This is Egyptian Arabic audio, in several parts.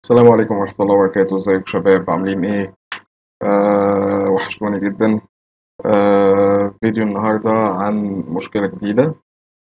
السلام عليكم ورحمة الله وبركاته ازيكم شباب عاملين ايه آه وحشتوني جدا آه فيديو النهاردة عن مشكلة جديدة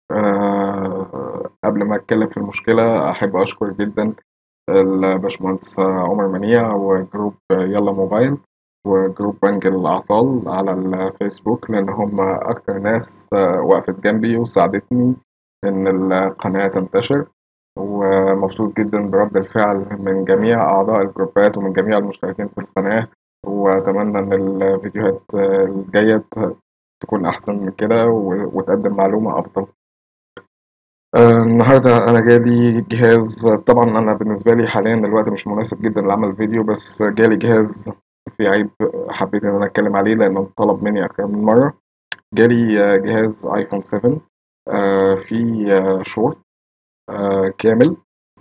آه قبل ما اتكلم في المشكلة احب اشكر جدا الباشمهندس عمر منيع وجروب يلا موبايل وجروب بنك الأعطال على الفيسبوك لأن هم أكتر ناس وقفت جنبي وساعدتني إن القناة تنتشر ومبسوط جدا برد الفعل من جميع أعضاء الجروبات ومن جميع المشتركين في القناة وأتمنى إن الفيديوهات الجاية تكون أحسن من كده وتقدم معلومة أفضل النهاردة أنا جالي جهاز طبعا أنا بالنسبة لي حاليا الوقت مش مناسب جدا لعمل فيديو بس جالي جهاز في عيب حبيت إن أنا أتكلم عليه لأنه طلب مني أكتر من مرة جالي جهاز آيفون 7 في شورت كامل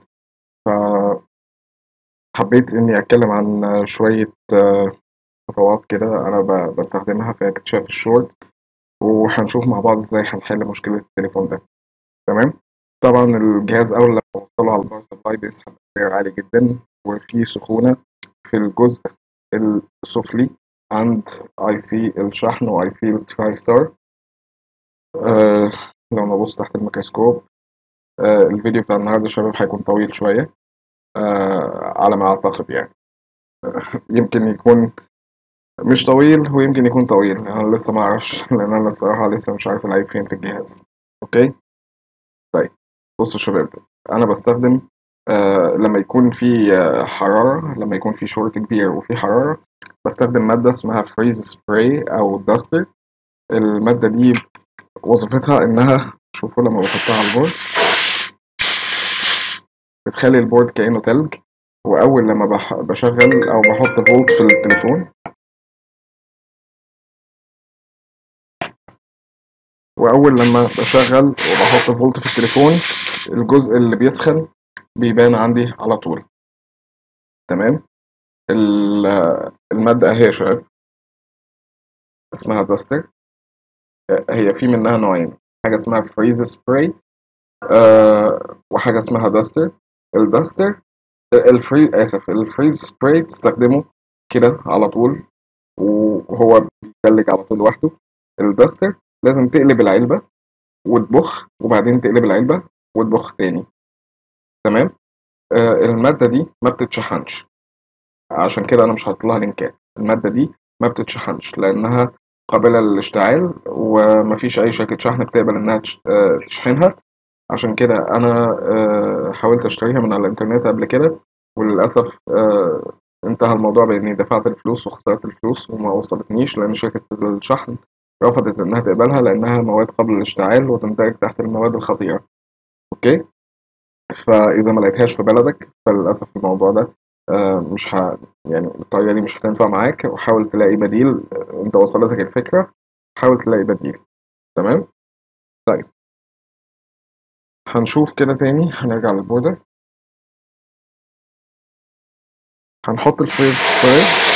فحبيت إني أتكلم عن شوية خطوات كده أنا بستخدمها في اكتشاف الشورت وهنشوف مع بعض إزاي هنحل مشكلة التليفون ده تمام طبعا الجهاز أول لما وصله على الباور سبلاي بيسحب تيار عالي جدا وفي سخونة في الجزء السفلي عند اي سي الشحن واي سي التراي ستار آه لو نبص تحت الميكروسكوب آه الفيديو بتاع النهارده شباب هيكون طويل شوية آه على ما أعتقد يعني آه يمكن يكون مش طويل ويمكن يكون طويل أنا لسه ما أعرفش لأن أنا الصراحة لسه مش عارف العيب فين في الجهاز أوكي طيب بصوا شباب أنا بستخدم آه لما يكون في آه حرارة لما يكون في شورت كبير وفي حرارة بستخدم مادة اسمها فريز سبراي أو داستر المادة دي وظيفتها إنها شوفوا لما بحطها على البورد بتخلي البورد كأنه تلج وأول لما بح بشغل أو بحط فولت في التليفون وأول لما بشغل وبحط فولت في التليفون الجزء اللي بيسخن بيبان عندي على طول تمام المادة أهي يا شباب اسمها داستر هي في منها نوعين حاجة اسمها فريز سبراي أه وحاجة اسمها داستر الداستر الفري آسف الفريز سبراي بتستخدمه كده على طول وهو بيتلج على طول لوحده الداستر لازم تقلب العلبة وتبخ وبعدين تقلب العلبة وتبخ تاني تمام آه المادة دي ما بتتشحنش عشان كده أنا مش هحط لها لينكات المادة دي ما بتتشحنش لأنها قابلة للاشتعال ومفيش أي شركة شحن بتقبل إنها تشحنها عشان كده أنا آه حاولت أشتريها من على الإنترنت قبل كده وللأسف آه انتهى الموضوع بإني دفعت الفلوس وخسرت الفلوس وما وصلتنيش لأن شركة الشحن رفضت إنها تقبلها لأنها مواد قبل الاشتعال وتندرج تحت المواد الخطيرة أوكي فإذا ما لقيتهاش في بلدك فللأسف الموضوع ده آه مش ه... يعني الطريقة دي مش هتنفع معاك وحاول تلاقي بديل أنت وصلتك الفكرة حاول تلاقي بديل تمام طيب هنشوف كده تاني هنرجع للبوردر هنحط الفريز سبراي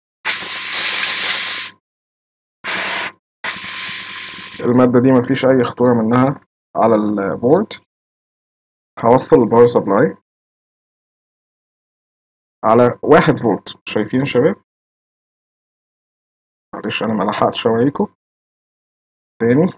المادة دي مفيش أي خطورة منها على البورد هوصل الباور سبلاي على واحد فولت شايفين يا شباب معلش أنا ملحقتش أوريكم تاني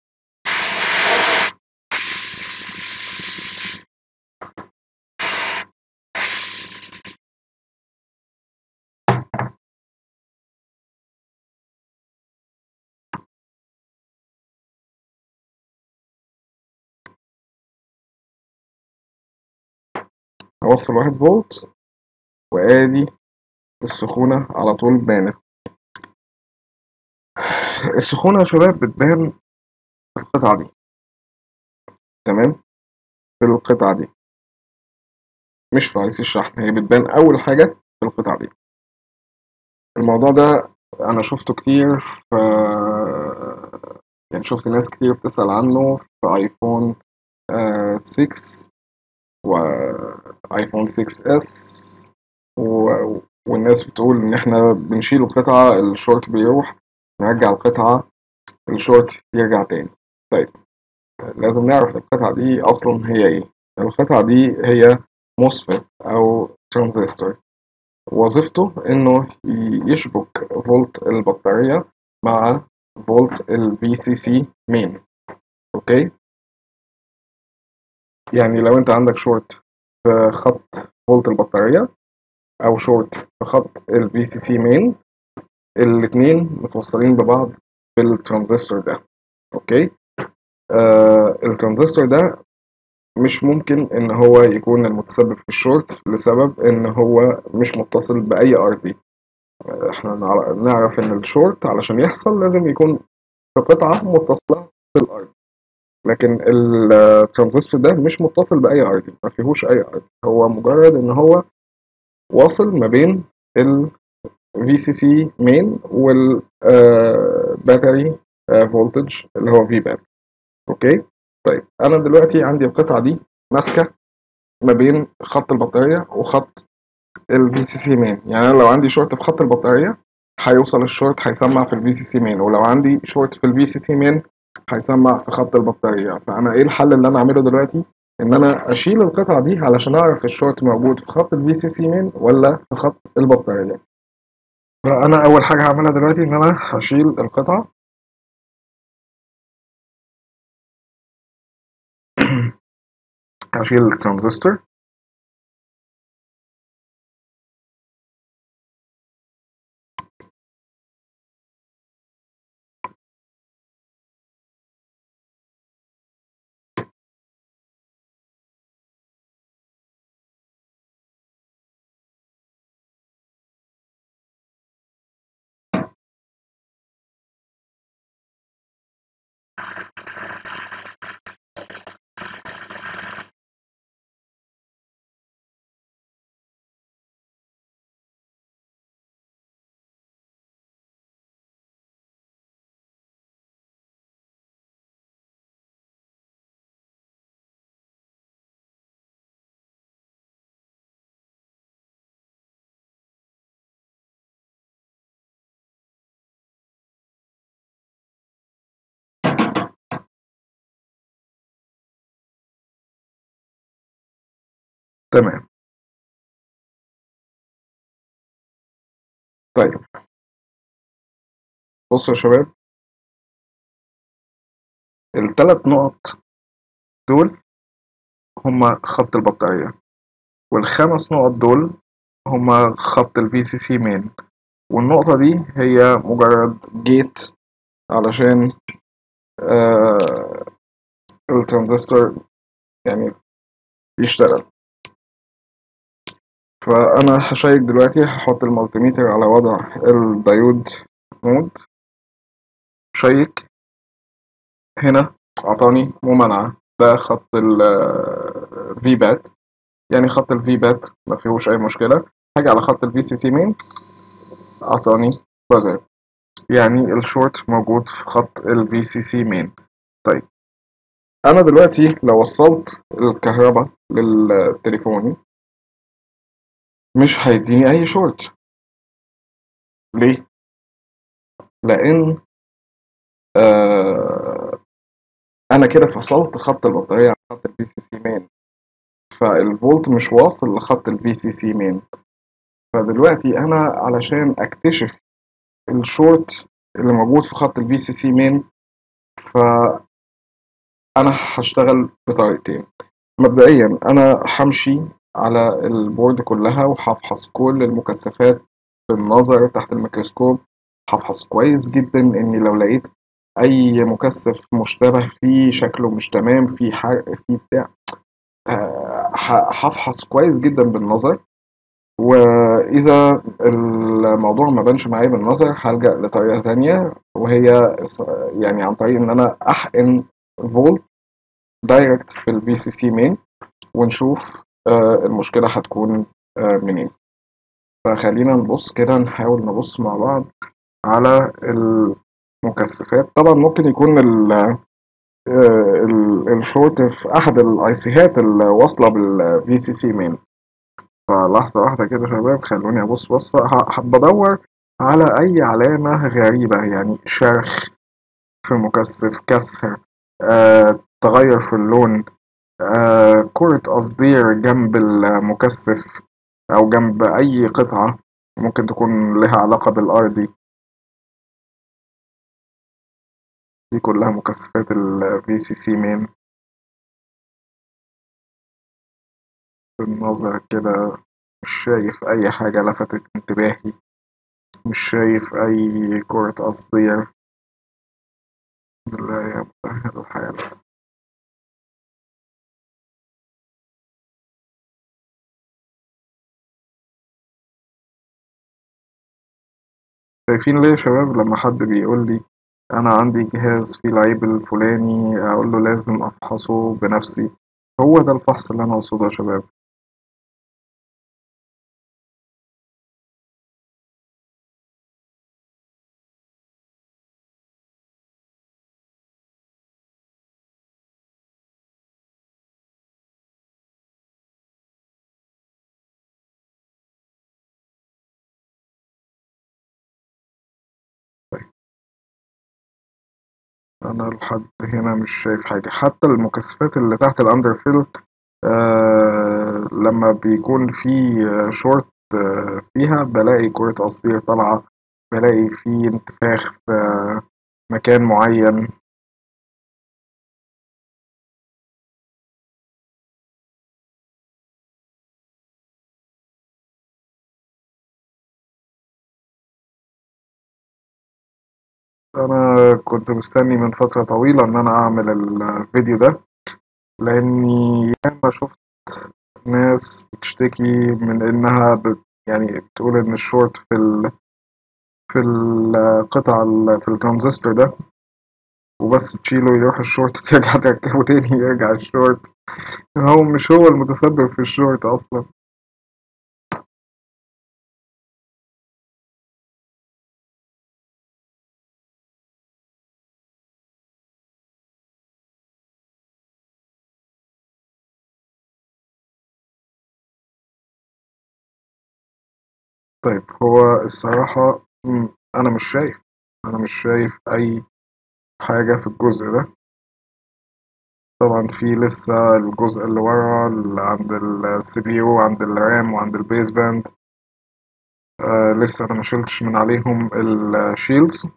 هوصل واحد فولت وادي السخونة على طول بانت السخونة يا شباب بتبان في القطعة دي تمام في القطعة دي مش في عيس الشحن هي بتبان أول حاجة في القطعة دي الموضوع ده أنا شفته كتير في يعني شفت ناس كتير بتسأل عنه في ايفون 6 وايفون 6 اس و... والناس بتقول ان احنا بنشيل القطعة الشورت بيروح نرجع القطعة الشورت يرجع تاني طيب لازم نعرف القطعة دي اصلا هي ايه القطعة دي هي موسفيت او ترانزستور وظيفته إنه يشبك فولت البطارية مع فولت ال VCC main أوكي يعني لو أنت عندك شورت في خط فولت البطارية أو شورت في خط ال VCC main الاتنين متوصلين ببعض بالترانزستور ده أوكي آه الترانزستور ده مش ممكن ان هو يكون المتسبب في الشورت لسبب ان هو مش متصل باي ار دي احنا نعرف ان الشورت علشان يحصل لازم يكون في قطعة متصلة بالارض لكن الترانزستور ده مش متصل باي ار دي ما فيهوش اي ار دي هو مجرد ان هو واصل ما بين ال VCC main وال باتري فولتج اللي هو في بات اوكي طيب انا دلوقتي عندي القطعه دي ماسكه ما بين خط البطاريه وخط الفي سي سي مين يعني انا لو عندي شورت في خط البطاريه هيوصل الشورت هيسمع في الفي سي سي مين ولو عندي شورت في الفي سي سي مين هيسمع في خط البطاريه فانا ايه الحل اللي انا اعمله دلوقتي ان انا اشيل القطعه دي علشان اعرف الشورت موجود في خط الفي سي سي مين ولا في خط البطاريه فانا اول حاجه هعملها دلوقتي ان انا هشيل القطعه هشيل الترانزستور تمام طيب بصوا يا شباب الثلاث نقط دول هما خط البطارية والخمس نقط دول هما خط ال VCC main والنقطة دي هي مجرد جيت علشان آه الترانزستور يعني يشتغل فأنا هشيك دلوقتي هحط المالتيميتر على وضع الدايود مود شيك هنا أعطاني ممانعة ده خط ال V بات يعني خط ال V بات ما فيهوش أي مشكلة هاجي على خط ال VCC main أعطاني بازر يعني الشورت موجود في خط ال VCC main طيب أنا دلوقتي لو وصلت الكهرباء للتليفوني مش هيديني أي شورت ليه؟ لأن آه أنا كده فصلت خط البطارية عن خط الفي سي سي مين فالفولت مش واصل لخط الفي سي سي مين فدلوقتي أنا علشان أكتشف الشورت اللي موجود في خط الفي سي سي مين فأنا هشتغل بطريقتين مبدئيا أنا همشي على البورد كلها وهفحص كل المكثفات بالنظر تحت الميكروسكوب هفحص كويس جدا اني لو لقيت اي مكثف مشتبه فيه شكله مش تمام فيه حرق فيه بتاع هفحص كويس جدا بالنظر واذا الموضوع ما بانش معايا بالنظر هلجأ لطريقة تانية وهي يعني عن طريق ان انا احقن فولت دايركت في الفي سي سي مين ونشوف المشكلة هتكون منين فخلينا نبص كده نحاول نبص مع بعض على المكثفات طبعا ممكن يكون ال الشورت في احد الايسيهات اللي واصله بالفي سي سي مين فلحظه واحده كده شباب خلوني ابص بصه بدور على اي علامه غريبه يعني شرخ في مكثف كسر آه، تغير في اللون آه، كرة قصدير جنب المكثف أو جنب أي قطعة ممكن تكون لها علاقة بالار دي دي كلها مكثفات ال VCC main بالنظر كده مش شايف أي حاجة لفتت انتباهي مش شايف أي كرة قصدير بالله يا مسهل الحال شايفين ليه يا شباب لما حد بيقول لي أنا عندي جهاز فيه العيب الفلاني أقول له لازم أفحصه بنفسي هو ده الفحص اللي أنا أقصده يا شباب أنا لحد هنا مش شايف حاجة حتى المكثفات اللي تحت الأندر فيل آه لما بيكون في شورت آه فيها بلاقي كرة قصدير طالعة بلاقي في انتفاخ في مكان معين أنا كنت مستني من فترة طويلة إن أنا أعمل الفيديو ده لأني ياما شفت ناس بتشتكي من إنها بت يعني بتقول إن الشورت في ال في القطع ال في الترانزستور ده وبس تشيله يروح الشورت ترجع تركبه تاني يرجع الشورت هو مش هو المتسبب في الشورت أصلا طيب هو الصراحة م، أنا مش شايف أنا مش شايف أي حاجة في الجزء ده طبعا في لسه الجزء اللي ورا اللي عند السي بي يو عند الرام وعند البيز باند آه لسه انا ما شلتش من عليهم الشيلدز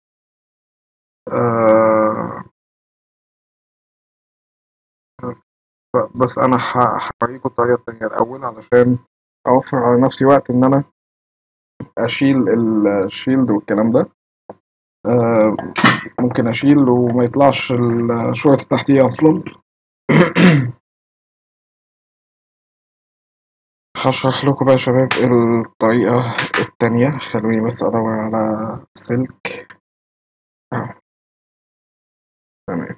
آه بس انا ه- هوريكم الطريقة التانية الاول علشان اوفر على نفسي وقت ان انا اشيل الشيلد والكلام ده آه ممكن اشيل وما يطلعش الشورت تحتيه اصلا هشرح لكم بقى يا شباب الطريقة التانية خلوني بس ادور على سلك آه. تمام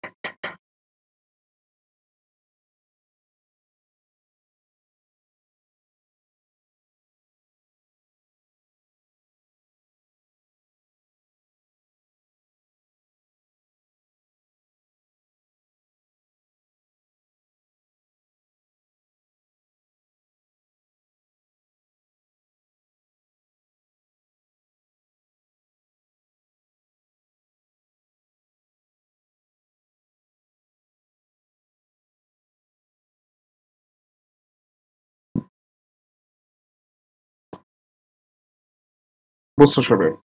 بصوا يا شباب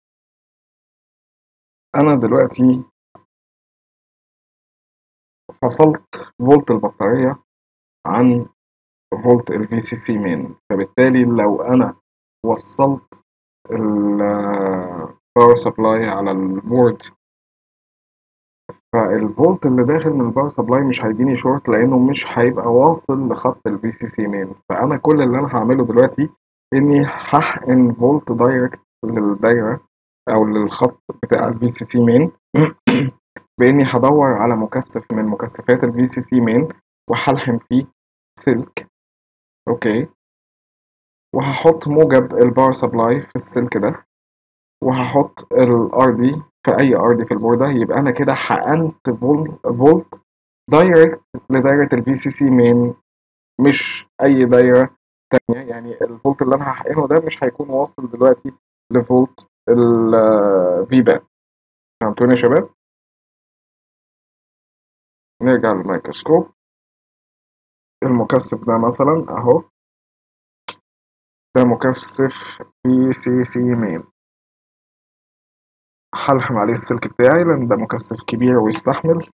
انا دلوقتي فصلت فولت البطارية عن فولت ال VCC مين فبالتالي لو انا وصلت الباور سبلاي على البورد فالفولت اللي داخل من الباور سبلاي مش هيديني شورت لانه مش هيبقى واصل لخط ال VCC مين فانا كل اللي انا هعمله دلوقتي اني هحقن فولت دايركت للدايرة او للخط بتاع ال VCC مين بإني هدور على مكثف من مكثفات ال VCC main وهلحم فيه سلك أوكي وهحط موجب الباور سبلاي في السلك ده وهحط ال RD في أي RD في البوردة يبقى أنا كده حقنت فولت فولت دايركت لدايرة ال VCC main مش أي دايرة تانية يعني الفولت اللي أنا هحقنه ده مش هيكون واصل دلوقتي لفولت ال VBAT فهمتوني يا شباب؟ نرجع للميكروسكوب المكثف ده مثلا اهو ده مكثف في سي سي مين هلحم عليه السلك بتاعي لأن ده مكثف كبير ويستحمل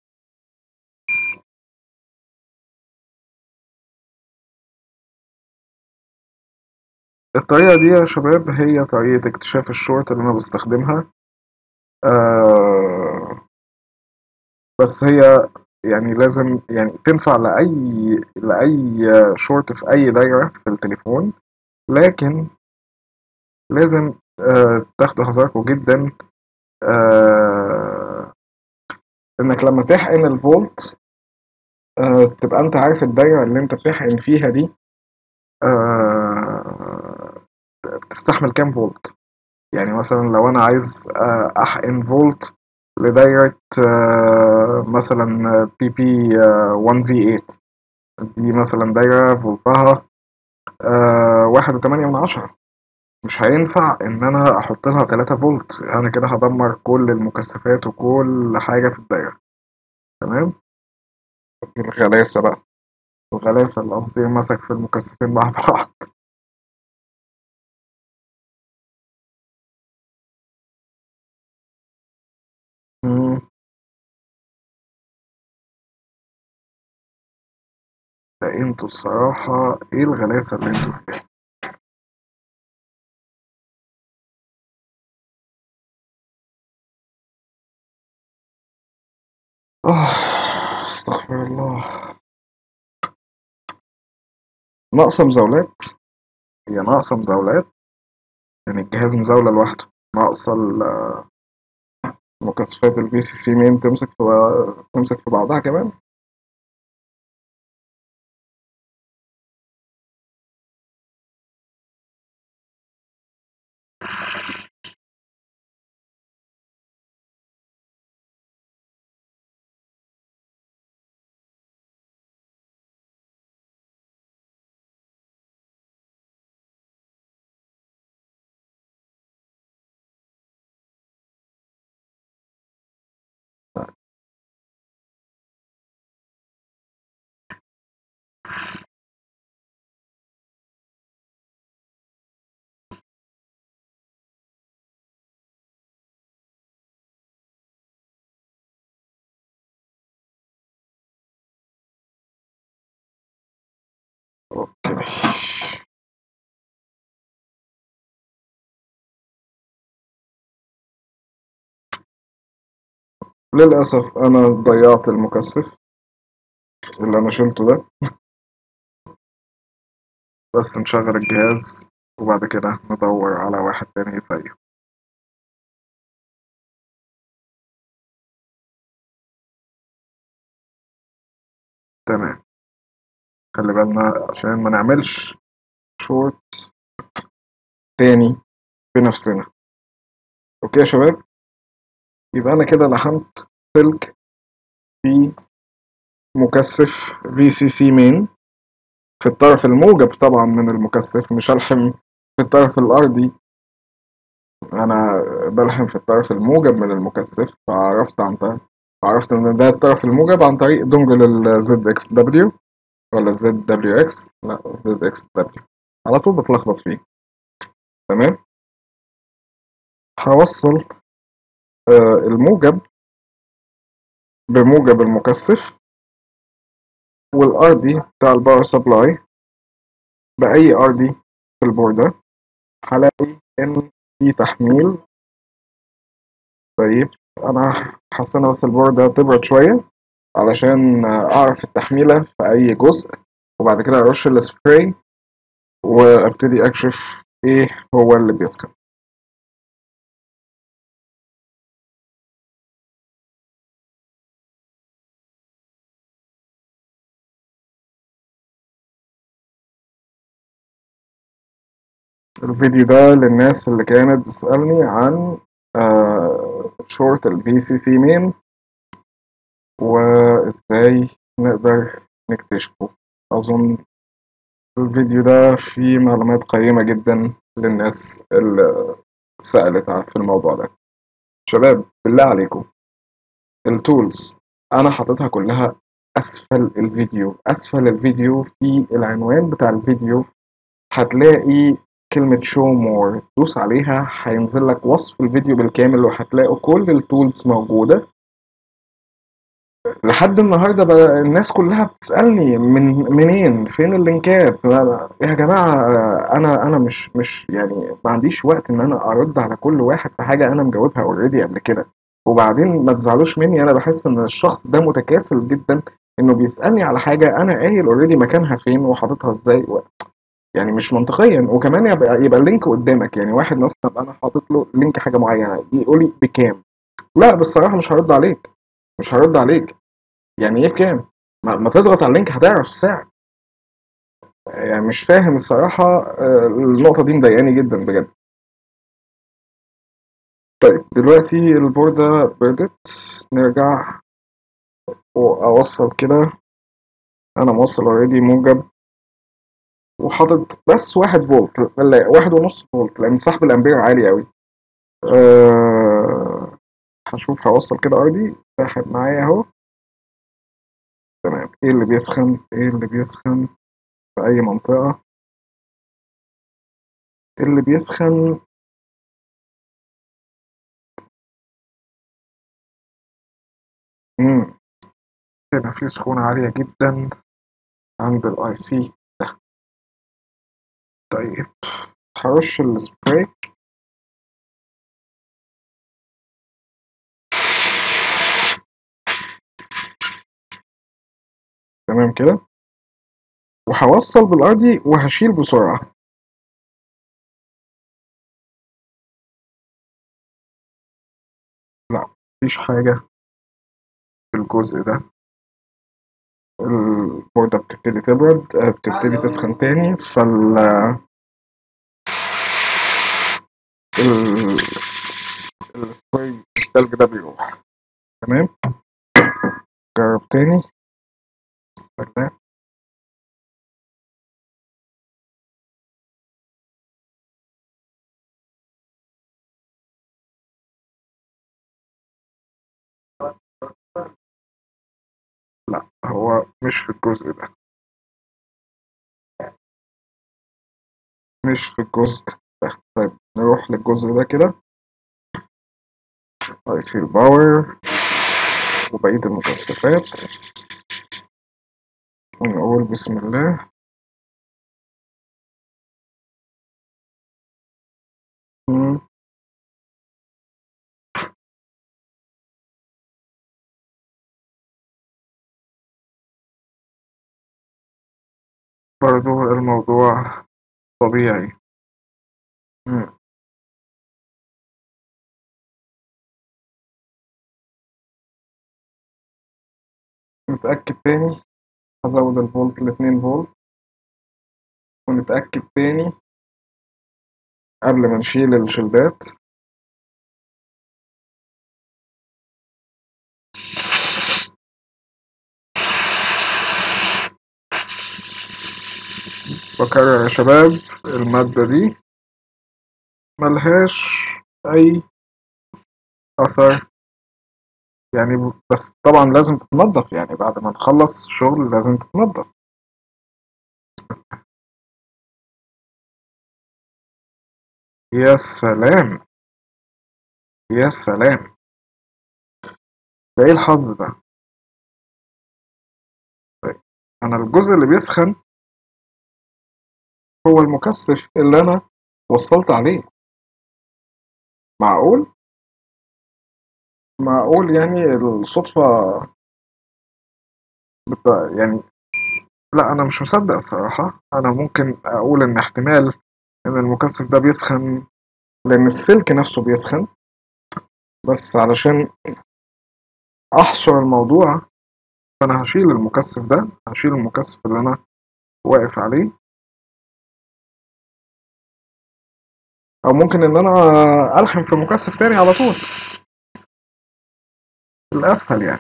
الطريقة دي يا شباب هي طريقة اكتشاف الشورت اللي أنا بستخدمها آه بس هي يعني لازم يعني تنفع لأي لأي شورت في أي دايرة في التليفون لكن لازم آه تاخدوا حذركم جدا آه إنك لما تحقن الفولت آه تبقى أنت عارف الدايرة اللي أنت بتحقن فيها دي آه تستحمل كام فولت يعني مثلا لو أنا عايز آه أحقن فولت لدايرة آه مثلا بي بي 1 في 8 دي مثلا دايرة فولتها آه واحد وتمانية من عشرة مش هينفع إن أنا أحط لها تلاتة فولت أنا كده هدمر كل المكثفات وكل حاجة في الدايرة تمام الغلاسة بقى الغلاسة اللي قصدي مسك في المكثفين مع بعض مم. ده انتوا الصراحة ايه الغلاسة اللي انتوا فيها آه استغفر الله ناقصة مزاولات هي ناقصة مزاولات يعني الجهاز مزاولة لوحده ناقصة ال- مكثفات البي سي سي مين تمسك في تمسك في بعضها كمان اوكي للأسف أنا ضيعت المكثف اللي أنا شلته ده بس نشغل الجهاز وبعد كده ندور على واحد تاني زيه تمام خلي بالنا عشان ما نعملش شورت تاني بنفسنا اوكي يا شباب يبقى انا كده لحمت سلك في مكثف في سي سي مين في الطرف الموجب طبعا من المكثف مش هلحم في الطرف الارضي انا بلحم في الطرف الموجب من المكثف فعرفت عن طريق عرفت ان ده الطرف الموجب عن طريق دونجل الزد اكس دبليو ولا الزد دبليو اكس لا زد اكس دبليو على طول بتلخبط فيه تمام هوصل آه الموجب بموجب المكثف والار دي بتاع الباور سبلاي باي ار دي في البوردة هلاقي ان في تحميل طيب انا حاسس بس البوردة تبرد شوية علشان اعرف التحميلة في اي جزء وبعد كده ارش السبراي وابتدي اكشف ايه هو اللي بيسخن الفيديو ده للناس اللي كانت بتسألني عن شورت البي سي سي مين وازاي نقدر نكتشفه اظن الفيديو ده فيه معلومات قيمة جدا للناس اللي سألت في الموضوع ده شباب بالله عليكم التولز انا حاططها كلها اسفل الفيديو اسفل الفيديو في العنوان بتاع الفيديو هتلاقي كلمة show more دوس عليها هينزل لك وصف الفيديو بالكامل وهتلاقوا كل التولز موجودة لحد النهاردة بقى الناس كلها بتسألني من منين فين اللينكات لا- يا جماعة أنا أنا مش مش يعني ما عنديش وقت إن أنا أرد على كل واحد في حاجة أنا مجاوبها أوريدي قبل كده وبعدين ما تزعلوش مني أنا بحس إن الشخص ده متكاسل جدا إنه بيسألني على حاجة أنا قايل أوريدي مكانها فين وحاططها إزاي و... يعني مش منطقيا وكمان يبقى يبقى اللينك قدامك يعني واحد مثلا أنا حاطط له لينك حاجة معينة يقول لي بكام لا بصراحة مش هرد عليك مش هرد عليك يعني ايه بكام؟ ما, ما تضغط على اللينك هتعرف السعر يعني مش فاهم الصراحة آه، النقطة دي مضايقاني جدا بجد طيب دلوقتي البوردة بردت نرجع وأوصل كده أنا موصل اوريدي موجب وحاطط بس واحد فولت لا واحد ونص فولت لأن سحب الأمبير عالي أوي أه هشوف هوصل كده ارضي ساحب معايا اهو تمام ايه اللي بيسخن ايه اللي بيسخن في اي منطقة اللي بيسخن مم. هنا في سخونة عالية جدا عند الاي سي ده طيب هرش السبراي تمام كده وهوصل بالارضي وهشيل بسرعة لا مفيش حاجة في الجزء ده البوردة بتبتدي تبرد آه، بتبتدي تسخن تاني فال ال- السبراي التلج ده بيروح تمام جرب تاني بسم الله لا هو مش في الجزء ده مش في الجزء ده طيب نروح للجزء ده كده اي سي الباور وبقية المكثفات ونقول بسم الله مم. برضو الموضوع طبيعي مم. نتأكد تاني هزود الفولت لاتنين فولت ونتأكد تاني قبل ما نشيل الشلدات بكرر يا شباب المادة دي ملهاش أي أثر يعني ب- بس طبعا لازم تتنضف يعني بعد ما نخلص شغل لازم تتنضف يا سلام يا سلام ده ايه الحظ ده طيب انا الجزء اللي بيسخن هو المكثف اللي انا وصلت عليه معقول معقول يعني الصدفة بت... يعني لا انا مش مصدق الصراحة انا ممكن اقول ان احتمال ان المكثف ده بيسخن لان السلك نفسه بيسخن بس علشان احصر الموضوع فانا هشيل المكثف ده هشيل المكثف اللي انا واقف عليه او ممكن ان انا الحم في مكثف تاني على طول الاسهل يعني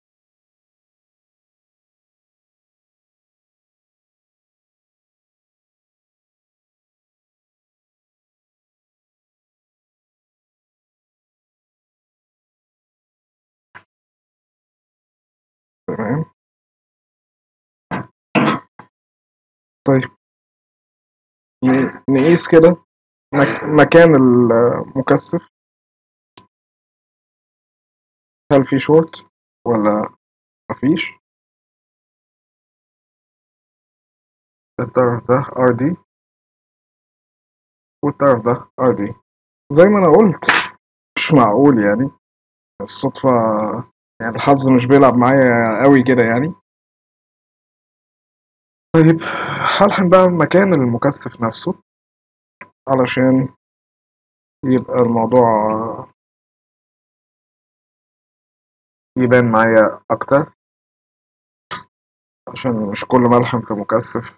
تمام طيب ن- نقيس كده مك- مكان المكثف هل في شورت ولا مفيش الطرف ده ار دي والطرف ده ار دي زي ما انا قلت مش معقول يعني الصدفة يعني الحظ مش بيلعب معايا قوي كده يعني طيب هلحم بقى مكان المكثف نفسه علشان يبقى الموضوع يبان معايا أكتر عشان مش كل ما ألحم في مكثف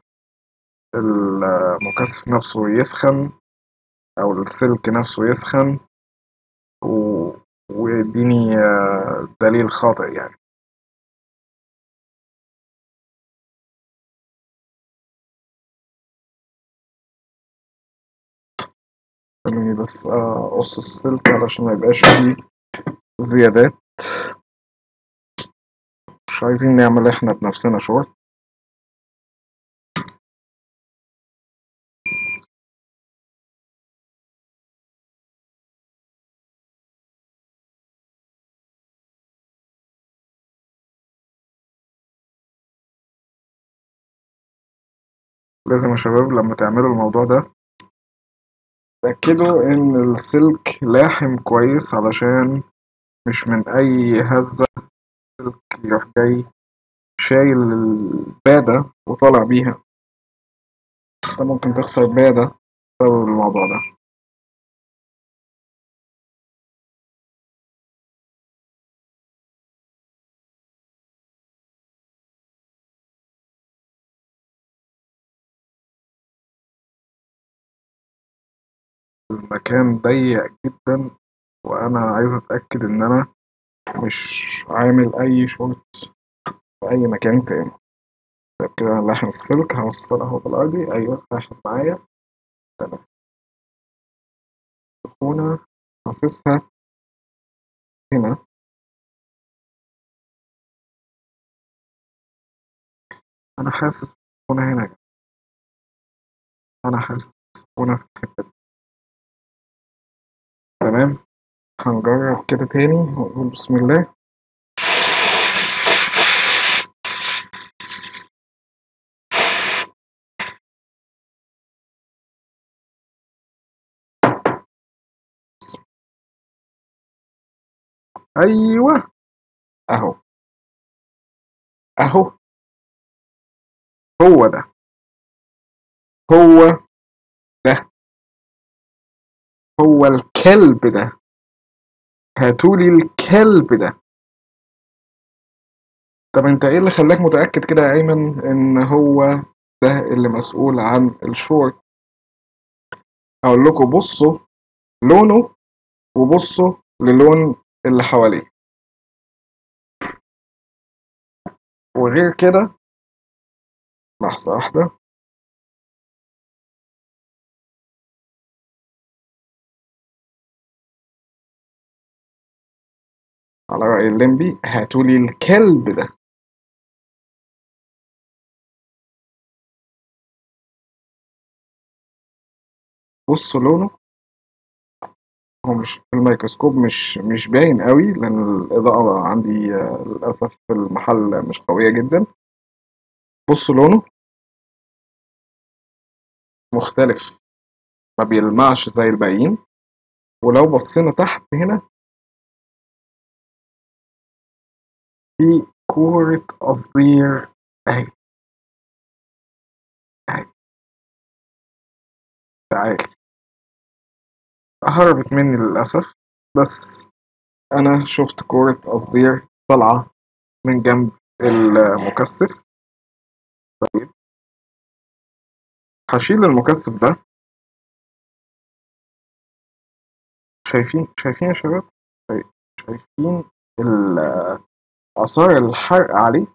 المكثف نفسه يسخن أو السلك نفسه يسخن و... ويديني آه، دليل خاطئ يعني خليني بس آه، أقص السلك علشان ما يبقاش فيه زيادات مش عايزين نعمل احنا بنفسنا شورت لازم يا شباب لما تعملوا الموضوع ده تأكدوا إن السلك لاحم كويس علشان مش من أي هزة السلك يروح جاي شايل البادة وطالع بيها انت ممكن تخسر بادة بسبب الموضوع ده المكان ضيق جدا وأنا عايز أتأكد إن أنا مش عامل أي شورت في أي مكان تاني طيب كده أنا لاحم السلك هوصله أهو بالأرضي أيوه ساحب معايا تمام سخونة حاسسها هنا أنا حاسس سخونة هنا أنا حاسس سخونة في الحتة دي تمام هنجرب كده تاني ونقول بسم الله أيوه أهو أهو هو ده هو ده هو الكلب ده هاتولي الكلب ده طب انت ايه اللي خلاك متأكد كده يا أيمن إن هو ده اللي مسؤول عن الشورت هقول لكم بصوا لونه وبصوا للون اللي حواليه وغير كده لحظة واحدة على رأي الليمبي هاتولي الكلب ده بصوا لونه هو مش في الميكروسكوب مش مش باين قوي لأن الإضاءة عندي آه، للأسف في المحل مش قوية جدا بصوا لونه مختلف ما بيلمعش زي الباقيين ولو بصينا تحت هنا في كورة قصدير أهي أهي تعالي هربت مني للأسف بس أنا شفت كورة قصدير طالعة من جنب المكثف طيب هشيل المكثف ده شايفين شايفين يا شباب شايف- شايفين ال- آثار الحرق عليه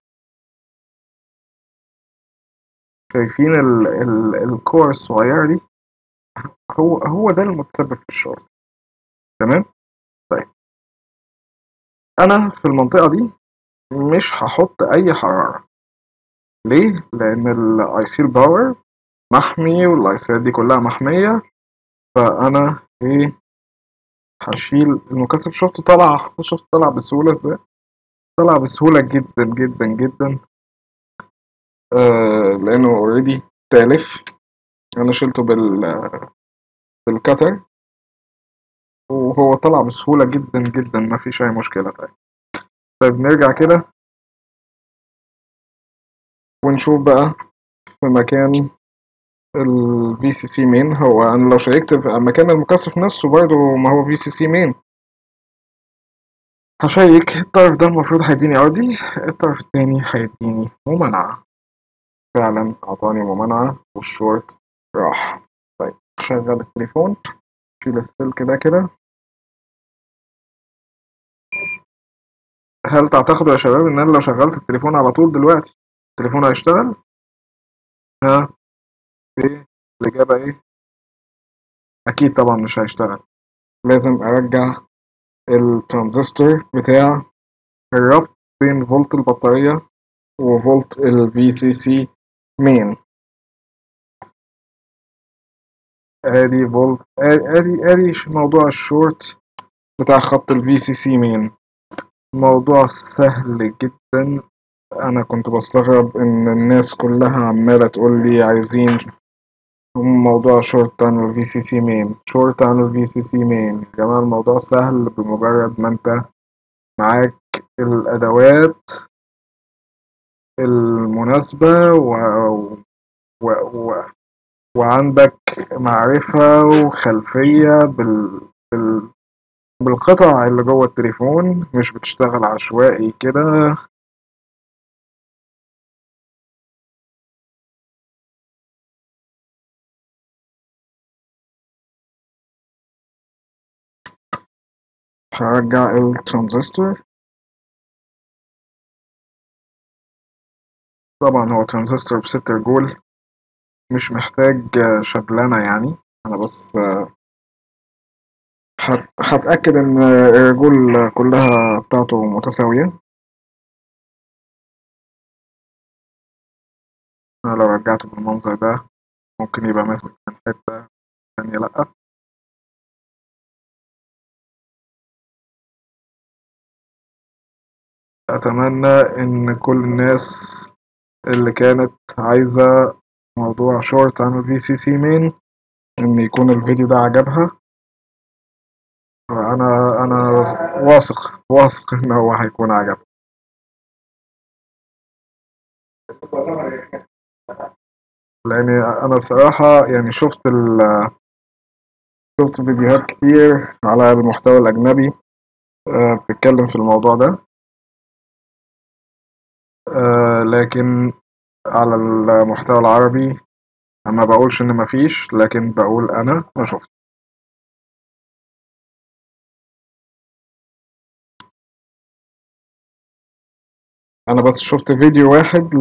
شايفين ال ال الكور الصغيرة دي هو هو ده المتسبب في الشورت تمام طيب أنا في المنطقة دي مش هحط أي حرارة ليه؟ لأن الايسيل باور محمي واللايسات دي كلها محمية فأنا إيه هشيل المكثف شفته طلع شفته طلع بسهولة ازاي طلع بسهولة جدا جدا جدا آه لأنه اوريدي تالف أنا شلته بال بالكتر وهو طلع بسهولة جدا جدا ما فيش أي مشكلة طيب طيب نرجع كده ونشوف بقى في مكان ال VCC main هو أنا لو شيكت في مكان المكثف نفسه برضه ما هو VCC main هشيك الطرف ده المفروض هيديني ارضي الطرف التاني هيديني ممانعة فعلا اعطاني ممانعة والشورت راح طيب شغل التليفون شيل السلك ده كده هل تعتقدوا يا شباب ان انا لو شغلت التليفون على طول دلوقتي التليفون هيشتغل ها ايه الاجابة ايه اكيد طبعا مش هيشتغل لازم ارجع الترانزستور بتاع الربط بين فولت البطارية وفولت ال VCC main ادي فولت ادي ادي موضوع الشورت بتاع خط ال VCC main موضوع سهل جدا انا كنت بستغرب ان الناس كلها عمالة تقول لي عايزين موضوع شورت عن ال VCC main شورت عن ال VCC main يا جماعة الموضوع سهل بمجرد ما انت معاك الادوات المناسبة و... و... و... وعندك معرفة وخلفية بال... بال... بالقطع اللي جوه التليفون مش بتشتغل عشوائي كده هرجع الترانزستور طبعا هو ترانزستور بستة رجول مش محتاج شبلانة يعني أنا بس هتأكد إن الرجول كلها بتاعته متساوية أنا لو رجعته بالمنظر ده ممكن يبقى ماسك من حتة تانية لأ أتمنى إن كل الناس اللي كانت عايزة موضوع شورت عن ال VCC main إن يكون الفيديو ده عجبها أنا أنا واثق واثق إن هو هيكون عجبها لأن أنا الصراحة يعني شفت ال شفت فيديوهات كتير على المحتوى الأجنبي بتتكلم في الموضوع ده لكن على المحتوى العربي ما بقولش إن مفيش لكن بقول أنا ما شفت أنا بس شفت فيديو واحد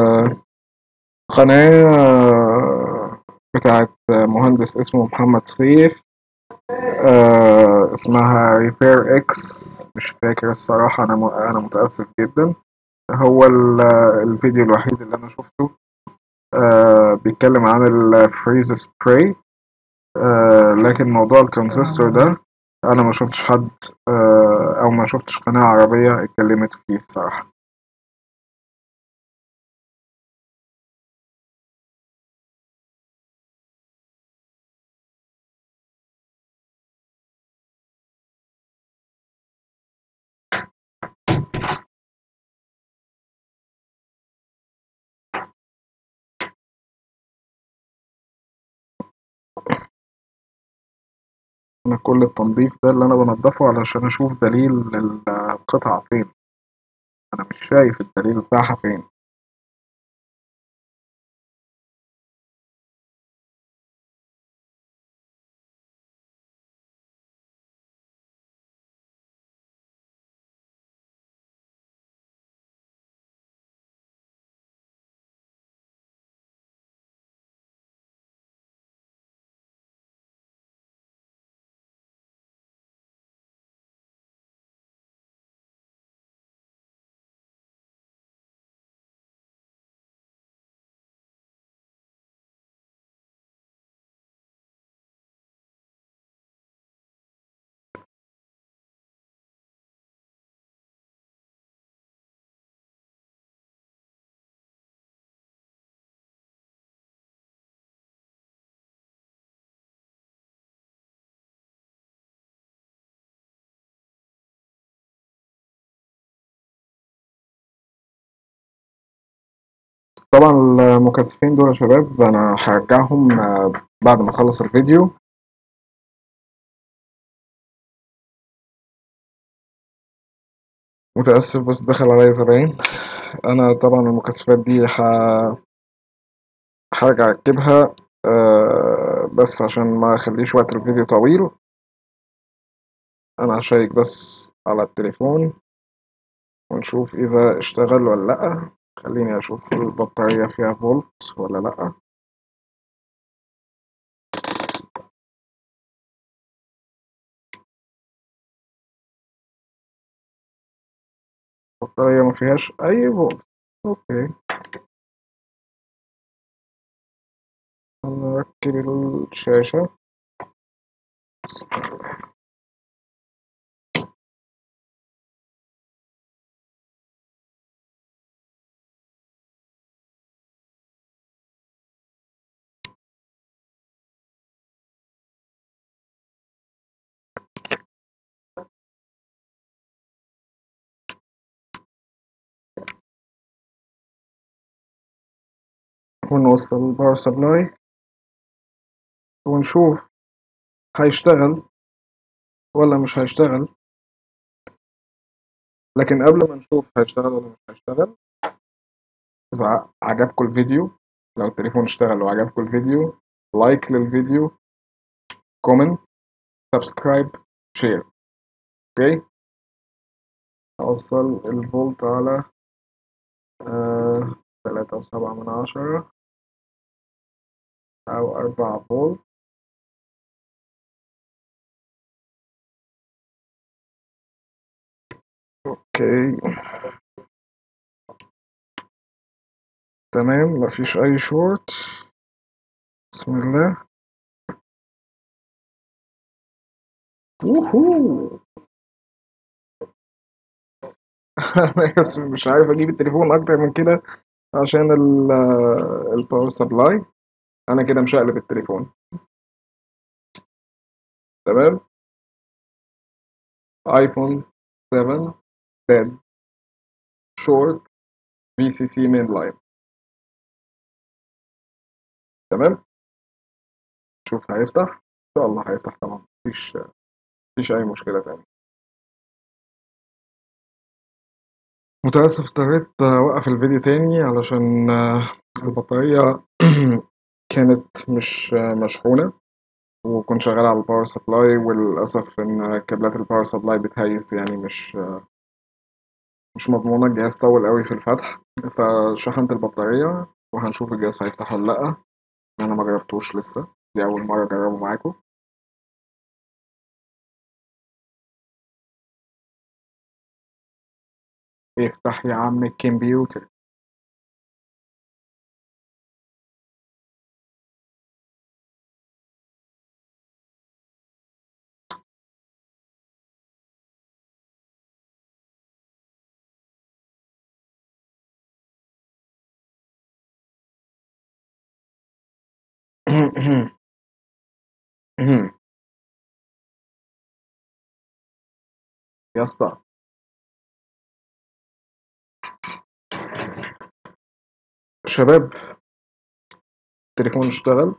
لقناة بتاعت مهندس اسمه محمد سيف آه اسمها ريبير اكس مش فاكر الصراحة أنا م... أنا متأسف جدا هو الفيديو الوحيد اللي أنا شفته آه بيتكلم عن الفريز سبراي آه لكن موضوع الترانزستور ده أنا ما شفتش حد آه أو ما شفتش قناة عربية اتكلمت فيه الصراحة أنا كل التنظيف ده اللي أنا بنضفه علشان أشوف دليل القطعة فين أنا مش شايف الدليل بتاعها فين طبعا المكثفين دول يا شباب انا هرجعهم آه، بعد ما اخلص الفيديو متأسف بس دخل عليا زباين انا طبعا المكثفات دي ح... هرجع اركبها آه، بس عشان ما اخليش وقت الفيديو طويل انا هشيك بس على التليفون ونشوف اذا اشتغل ولا لا خليني اشوف البطارية فيها فولت ولا لا البطارية ما فيهاش اي فولت اوكي نركب الشاشة ونوصل الباور سبلاي ونشوف هيشتغل ولا مش هيشتغل لكن قبل ما نشوف هيشتغل ولا مش هيشتغل إذا عجبكم الفيديو لو التليفون اشتغل وعجبكم الفيديو لايك للفيديو كومنت سبسكرايب شير اوكي أوصل الفولت على آه تلاتة وسبعة من عشرة أو أربعة فولت اوكي تمام مفيش أي شورت بسم الله ووهو أنا آسف مش عارف أجيب التليفون أكتر من كده عشان الباور سبلاي أنا كده مشقلب التليفون تمام ايفون 7 dead short VCC main line تمام شوف هيفتح ان شاء الله هيفتح طبعا مفيش مفيش اي مشكلة تاني متأسف اضطريت اوقف الفيديو تاني علشان البطارية كانت مش مشحونة وكنت شغال على الباور سبلاي وللأسف إن كابلات الباور سبلاي بتهيس يعني مش مش مضمونة الجهاز طول قوي في الفتح فشحنت البطارية وهنشوف الجهاز هيفتح ولا لأ أنا ما جربتوش لسه دي أول مرة أجربه معاكم افتح يا عم الكمبيوتر يا اسطى شباب التليفون اشتغل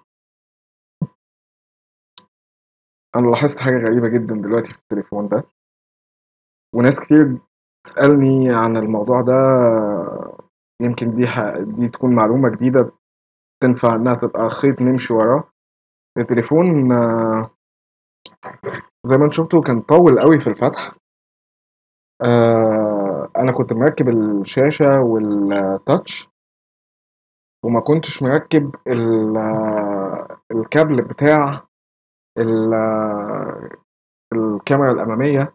انا لاحظت حاجة غريبة جدا دلوقتي في التليفون ده وناس كتير تسألني عن الموضوع ده يمكن دي ح... دي تكون معلومة جديدة تنفع إنها تبقى خيط نمشي وراه التليفون آه، زي ما انت شفتوا كان طول قوي في الفتح آه، أنا كنت مركب الشاشة والتاتش وما كنتش مركب ال- آه، الكابل بتاع ال- آه، الكاميرا الأمامية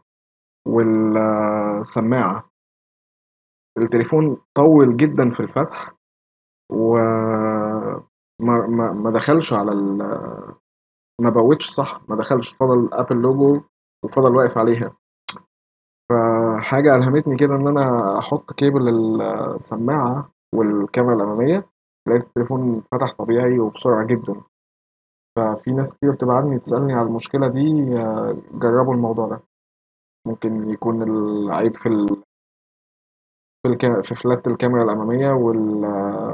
والسماعة التليفون طول جدا في الفتح وما ما ما دخلش على ال ما بوتش صح ما دخلش فضل ابل لوجو وفضل واقف عليها فحاجة ألهمتني كده إن أنا أحط كيبل السماعة والكاميرا الأمامية لقيت التليفون فتح طبيعي وبسرعة جدا ففي ناس كتير بتبعتني تسألني على المشكلة دي آه، جربوا الموضوع ده ممكن يكون العيب في ال- في الكا... في فلات الكاميرا الأمامية وال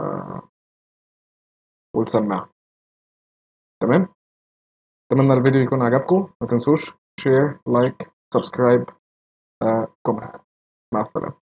والسماعة تمام أتمنى الفيديو يكون عجبكم ما تنسوش شير لايك سبسكرايب كومنت مع السلامة